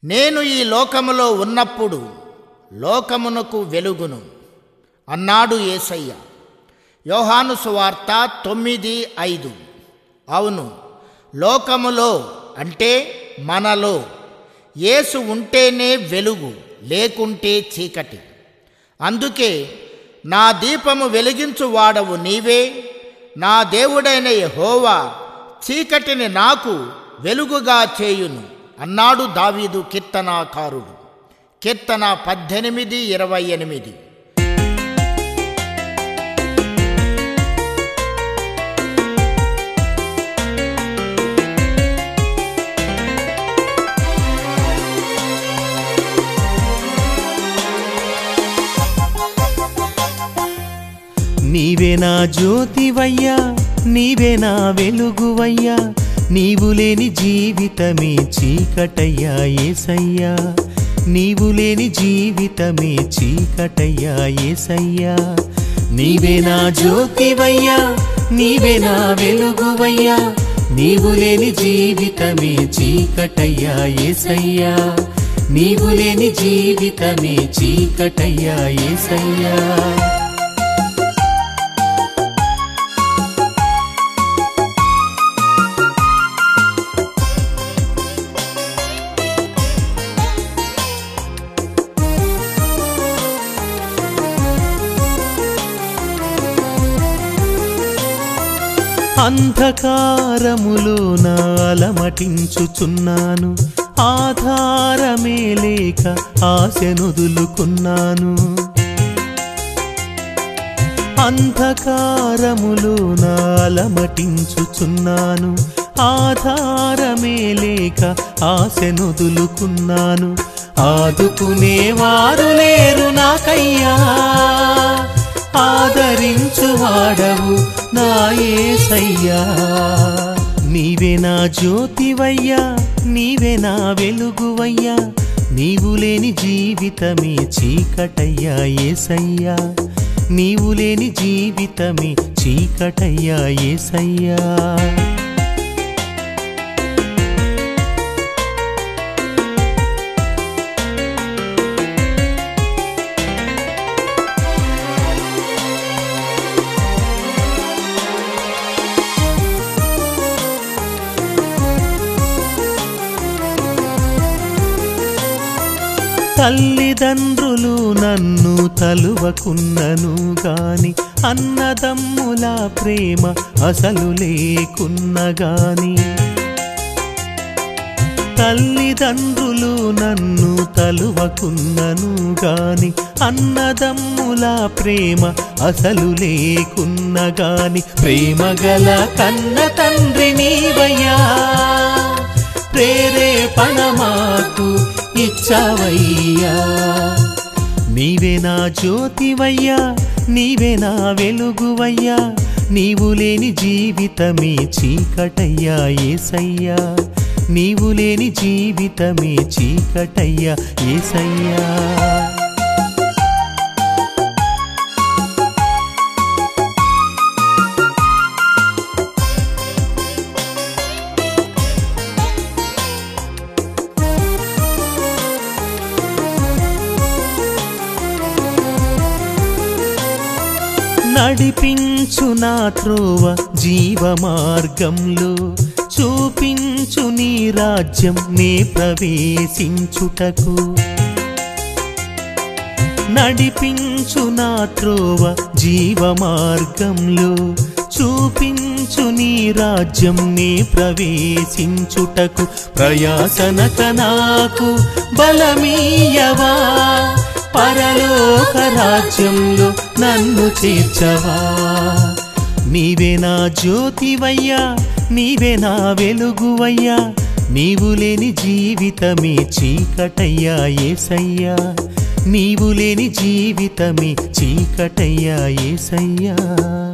నేను ఈ లోకములో ఉన్నప్పుడు లోకమునకు వెలుగును అన్నాడు యేసయ్య యోహాను సువార్త తొమ్మిది ఐదు అవును లోకములో అంటే మనలో యేసు ఉంటేనే వెలుగు లేకుంటే చీకటి అందుకే నా దీపము వెలిగించు వాడవు నీవే నా దేవుడైన యెహోవా చీకటిని నాకు వెలుగుగా చేయును అన్నాడు దావీదు కీర్తనాకారుడు కీర్తన పద్దెనిమిది ఇరవై ఎనిమిది నీవే నా జ్యోతివయ్యా నీవే నా వెలుగువయ్యా నీవు లేని జీవితమే చీకటయ్యా ఏసయ్యా నీవు లేని జీవితమే చీకటయ్యా ఏసయ్యా నీవే నా జ్యోతివయ్యా నీవే నా వెలుగువయ్యా నీవు లేని జీవితమే చీకటయ్యా ఏసయ్యా నీవు లేని జీవితమే చీకటయ్యా ఏసయ్యా అంధకారములో నాలమటించుచున్నాను ఆధారమే లేక ఆశనుదులుకున్నాను అంధకారములో నాలమటించుచున్నాను ఆధారమే లేక ఆశనుదులుకున్నాను ఆదుకునేవారు లేరు నాకయ్యా ఆదరించువాడవు నా యేసయ్యా నీవే నా జ్యోతివయ్యా నీవే నా వెలుగువయ్యా నీవు లేని జీవితమే చీకటయ్యా ఏసయ్యా నీవు లేని జీవితమే చీకటయ్యా ఏసయ్యా తల్లిదండ్రులు నన్ను తలువకున్నను గాని అన్నదమ్ముల ప్రేమ అసలు లేకున్న గాని తల్లిదండ్రులు నన్ను తలువకున్నను గాని అన్నదమ్ముల ప్రేమ అసలు లేకున్న గాని ప్రేమ గల కన్న తండ్రి నీవయ్యా ప్రేరేపణ మాకు ఇచ్చావయ్యా నీవే నా జ్యోతివయ్యా నీవే నా వెలుగువయ్యా నీవు లేని జీవితమే చీకటయ్యా ఏసయ్యా నీవు లేని జీవితమే చీకటయ్యా ఏసయ్యా నడిపించు నా త్రోవ జీవ మార్గంలో చూపించు నీ రాజ్యం నే ప్రవేశించుటకు నడిపించు నా త్రోవ జీవ మార్గంలో చూపించు నీ రాజ్యం నే ప్రవేశించుటకు ప్రయాసనక నాకు బలమీయవా పరలోక రాజ్యంలో నన్ను చేర్చవా నీవే నా జ్యోతివయ్యా నీవే నా వెలుగువయ్యా నీవు లేని జీవితమే చీకటయ్యా ఏసయ్యా నీవు లేని జీవితమే చీకటయ్యా ఏసయ్యా